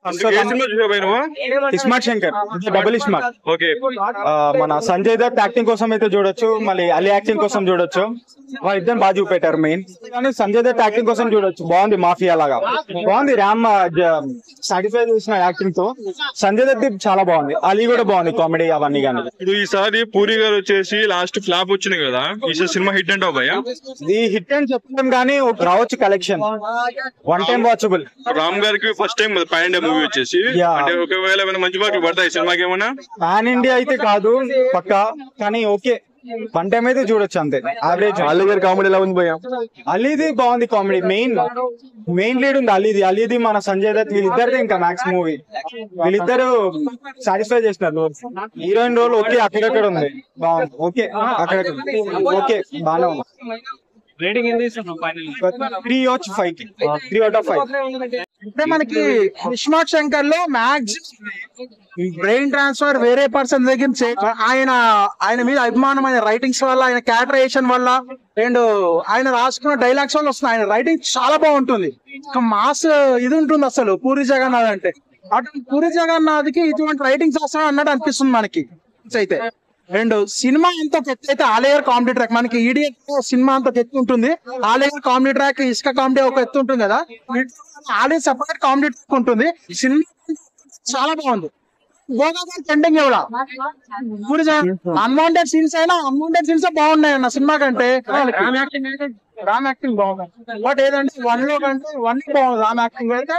ఏ cinema చూసావు భయ్ నువ్వు ఇస్మార్ట్ శంకర్ డబుల్ ఇస్మార్ట్ ఓకే ఆ, మన సంజయ్ దత్ యాక్టింగ్ కోసం అయితే చూడొచ్చు మళ్ళీ అలీ యాక్టింగ్ కోసం చూడొచ్చు వాళ్ళిద్దరు బాగా చూపెట్టారు మెయిన్ కానీ సంజయ్ దత్ యాక్టింగ్ కోసం చూడొచ్చు బాగుంది మాఫియా లాగా బాగుంది రామ్ సాటిస్ఫై చేసిన యాక్టింగ్ తో సంజయ్ దత్ చాలా బాగుంది అలీ కూడా బాగుంది కామెడీ అవన్నీ కానీ ఇప్పుడు ఈసారి పూరి గారు వచ్చేసి లాస్ట్ ఫ్లాప్ వచ్చింది కదా ఈసారి సినిమా హిట్ అంటావు భయ్య ఇది హిట్ అని చెప్పలేం కానీ ఒక రావచ్చు collection one time watchable Ram గారికి first time pan India movie వచ్చేసి Yeah. అంటే ఒకవేళ ఏమైనా మంచి మార్కులు పడతాయి సినిమాకి ఏమైనా పాన్ ఇండియా అయితే కాదు పక్కా కానీ ఓకే వన్ టైం అయితే చూడొచ్చు అంతే యావరేజ్ అల్లు గారి కామెడీ ఎలా ఉంది భయ్య అలీది బాగుంది కామెడీ మెయిన్ మెయిన్ లీడ్ ఉంది అలీది అలీది మన సంజయ్ దత్ వీళ్ళిద్దరిది ఇంకా మ్యాక్స్ మూవీ వీళ్ళిద్దరు సాటిస్ఫై చేసినారు హీరోయిన్ రోల్ ఓకే అక్కడక్కడ ఉంది బాగుంది ఓకే అక్కడక్కడ ఓకే బాగానే ఉంది రేటింగ్ ఎంత ఇస్తున్నావు ఫైనల్ త్రీ వచ్చి ఫైవ్ కి త్రీ అవుట్ ఆఫ్ ఫైవ్ అంటే మనకి విశ్వనాథ్ శంకర్ లో మ్యాక్స్ బ్రెయిన్ ట్రాన్స్ఫర్ వేరే పర్సన్ దగ్గర నుంచి ఆయన ఆయన మీద అభిమానం ఆయన రైటింగ్స్ వల్ల ఆయన క్యాటరేషన్ వల్ల అండ్ ఆయన రాసుకున్న డైలాగ్స్ వల్ల వస్తుంది ఆయన రైటింగ్ చాలా బాగుంటుంది ఒక మాస్ ఇది ఉంటుంది అసలు పూరి జగన్నాథ్ అంటే అటు పూరి జగన్నాథ్ కి ఇటువంటి రైటింగ్స్ వస్తాయి అన్నట్టు అనిపిస్తుంది మనకి అయితే అండ్ సినిమా అంత ఎత్తు అయితే ఆలేయర్ కామెడీ ట్రాక్ మనకి ఈడియట్ సినిమా అంత ఎత్తు ఉంటుంది ఆలేయర్ కామెడీ ట్రాక్ ఇసుక కామెడీ ఒక ఎత్తు ఉంటుంది కదా ఆలేయర్ సెపరేట్ కామెడీ ట్రాక్ ఉంటుంది సినిమా చాలా బాగుంది గోదావరి ట్రెండింగ్ ఎవడా పూరి అన్వాంటెడ్ సీన్స్ అయినా అన్వాంటెడ్ సీన్స్ బాగున్నాయి అన్న సినిమా కంటే రామ్ యాక్టింగ్ అయితే రామ్ యాక్టింగ్ బాగుంది బట్ ఏదంటే వన్ లో కంటే వన్ బాగుంది రామ్ యాక్టింగ్ అయితే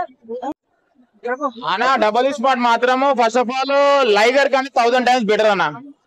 అన్న డబల్ స్పాట్ మాత్రము ఫస్ట్ ఆఫ్ ఆల్ లైగర్ కానీ థౌసండ్ టైమ్స్ బెటర్ అన్న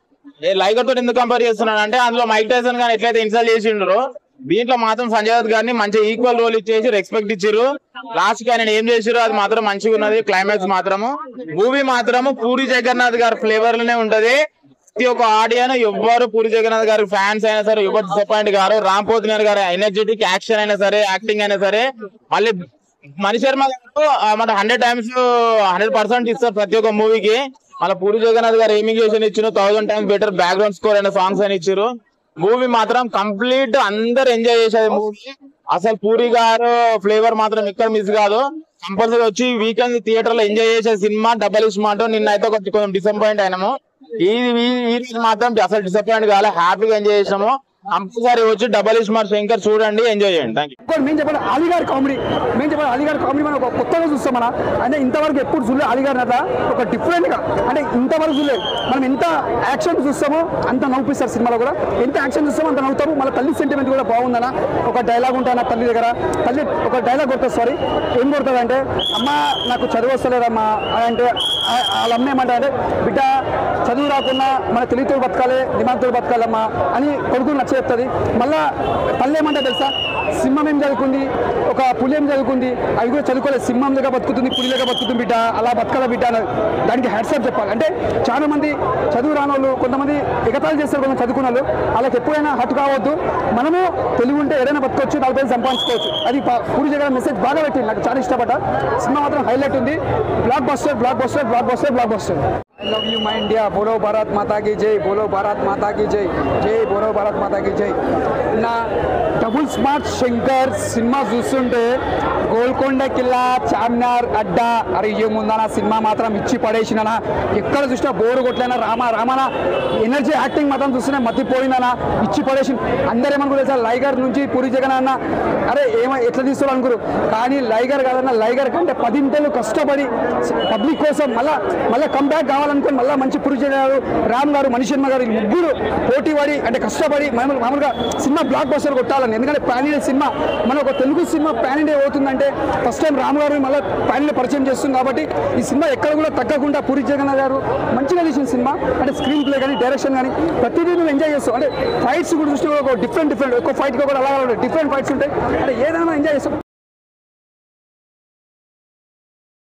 ఏ లైగర్ తోటి ఎందుకు కంపేర్ చేస్తున్నాను అంటే అందులో మైక్ టైసన్ కానీ ఎట్లయితే ఇన్సల్ట్ చేసిండ్రో దీంట్లో మాత్రం సంజయ్ దత్ గారిని మంచి ఈక్వల్ రోల్ ఇచ్చేసి రెస్పెక్ట్ ఇచ్చారు లాస్ట్ కి ఆయన ఏం చేసిరో అది మాత్రం మంచిగా ఉన్నది క్లైమాక్స్ మాత్రము మూవీ మాత్రము పూరి జగన్నాథ్ గారి ఫ్లేవర్ లోనే ఉంటది ప్రతి ఒక్క ఆడియన్ ఎవ్వరు పూరి జగన్నాథ్ గారి ఫ్యాన్స్ అయినా సరే ఎవరు డిసప్పాయింట్ గారు రామ్ పోతినేర్ గారి ఎనర్జెటిక్ యాక్షన్ అయినా సరే యాక్టింగ్ అయినా సరే మళ్ళీ మణి శర్మ గారు ఆ, మన హండ్రెడ్ టైమ్స్ హండ్రెడ్ పర్సెంట్ ఇస్తారు ప్రతి ఒక్క మూవీకి మళ్ళీ పూరి జగన్నాథ్ గారు ఏమింగ్ ఇచ్చిన thousand times better background score అయిన సాంగ్స్ అని ఇచ్చారు మూవీ మాత్రం కంప్లీట్ అందరు ఎంజాయ్ చేసేది మూవీ అసలు పూరి గారు ఫ్లేవర్ మాత్రం ఇక్కడ మిస్ కాదు కంపల్సరీ వచ్చి వీకెండ్ థియేటర్ లో ఎంజాయ్ చేసే సినిమా డబల్ స్మార్ట్ నిన్న అయితే కొంచెం కొంచెం డిసప్పాయింట్ అయినాము ఈ ఈ- ఈ రోజు మాత్రం అసలు డిసప్పాయింట్ కాలే హ్యాపీగా ఎంజాయ్ చేసాము కంపల్సరీ వచ్చి డబల్ స్మార్ట్ శంకర్ చూడండి ఎంజాయ్ చేయండి థ్యాంక్ యూ ఇంకోటి మేము చెప్పాలి అలీగారి కామెడీ మేము చెప్పాలి అలీగారి కామెడీ మనం ఒక కొత్తగా చూస్తాం మన అంటే ఇంతవరకు ఎప్పుడు చూడలేదు అలీగారి అట్లా ఒక డిఫరెంట్ గా అంటే ఇంతవరకు చూడలేదు మనం ఎంత యాక్షన్ చూస్తామో అంత నవ్వుపిస్తారు సినిమాలో కూడా ఎంత యాక్షన్ చూస్తామో అంత నవ్వుతాము మళ్ళీ తల్లి సెంటిమెంట్ కూడా బాగుందన్న ఒక డైలాగ్ ఉంటాను తల్లి దగ్గర తల్లి ఒక డైలాగ్ కొడుతుంది సారీ ఏం కొడుతుంది అంటే అమ్మ నాకు చదువు వస్తలేదమ్మా అని అంటే ఆ- వాళ్ళ అమ్మ ఏమంటారు అంటే బిడ్డ చదువు రాకున్నా మన తెలివితో బతకాలి దిమాగ్తో బతకాలమ్మా అని కొడుకుని నచ్చ చెప్తుంది మళ్ళా తల్లి ఏమంటే తెలుసా సింహం ఏం చదువుకుంది ఒక పులి ఏం చదువుకుంది అవి కూడా చదువుకోలేదు సింహం దగ్గర బతుకుతుంది పులి దగ్గర బతుకుతుంది బిడ్డ అలా బతకాల బిడ్డ అని దానికి హ్యాట్సాప్ చెప్పాలి అంటే చాలా మంది చదువు రాని వాళ్ళు కొంతమంది ఎగతాలు చేస్తారు కొంచెం చదువుకున్న వాళ్ళు వాళ్ళకి ఎప్పుడైనా హట్టు కావద్దు మనము తెలివి ఉంటే ఏదైనా బతకొచ్చు నలభై సంపాదించుకోవచ్చు అది ప- పూరి జగన్ మెసేజ్ బాగా పెట్టింది నాకు చాలా ఇష్టపడ్డా సినిమా మాత్రం హైలైట్ ఉంది blockbuster blockbuster blockbuster blockbuster I love you my India బోలో భారత్ మాతా की జై బోలో భారత్ మాతా की జై జై బోలో భారత్ మాతా की జై నా డబుల్ స్మార్ట్ శంకర్ సినిమా చూస్తుంటే గోల్కొండ కిల్లా చార్మినార్ అడ్డా అరే ఏముందనా సినిమా మాత్రం ఇచ్చి పడేసినా ఎక్కడ చూసినా బోరు కొట్లైనా రామ రామన ఎనర్జీ యాక్టింగ్ మాత్రం చూస్తూనే మతిపోయిందనా ఇచ్చి పడేసి అందరూ ఏమనుకుంటారు సార్ లైగర్ నుంచి పూరి జగన్ అన్న అరే ఏమో ఎట్లా తీసుకోవాలి అనుకురు కానీ లైగర్ కాదన్న లైగర్ కంటే పదింతలు కష్టపడి పబ్లిక్ కోసం మళ్ళా మళ్ళీ కంబ్యాక్ కావాలనుకుని మళ్ళీ మంచి పూరి జగన్ గారు రామ్ గారు మణి శర్మ గారు ఈ ముగ్గురు పోటీ పడి అంటే కష్టపడి మామూలు మామూలుగా సినిమా బ్లాక్ బస్టర్ కొట్టాలని ఎందుకంటే పాన్ ఇండియా సినిమా మన ఒక తెలుగు సినిమా పాన్ ఇండియా అవుతుందంటే ఫస్ట్ టైం రామ్ గారు మళ్ళీ పాన్ ఇండియా పరిచయం చేస్తుంది కాబట్టి ఈ సినిమా ఎక్కడ కూడా తగ్గకుండా పూరి జగన్నాథ్ గారు మంచిగా తీసిన సినిమా అంటే స్క్రీన్ ప్లే కానీ డైరెక్షన్ కానీ ప్రతిదీ నువ్వు ఎంజాయ్ చేస్తావు అంటే ఫైట్స్ కూడా చూస్తే ఒక డిఫరెంట్ డిఫరెంట్ ఒక్కో ఫైట్ కూడా అలా డిఫరెంట్ ఫైట్స్ ఉంటాయి అంటే ఏదైనా ఎంజాయ్ చేస్తావు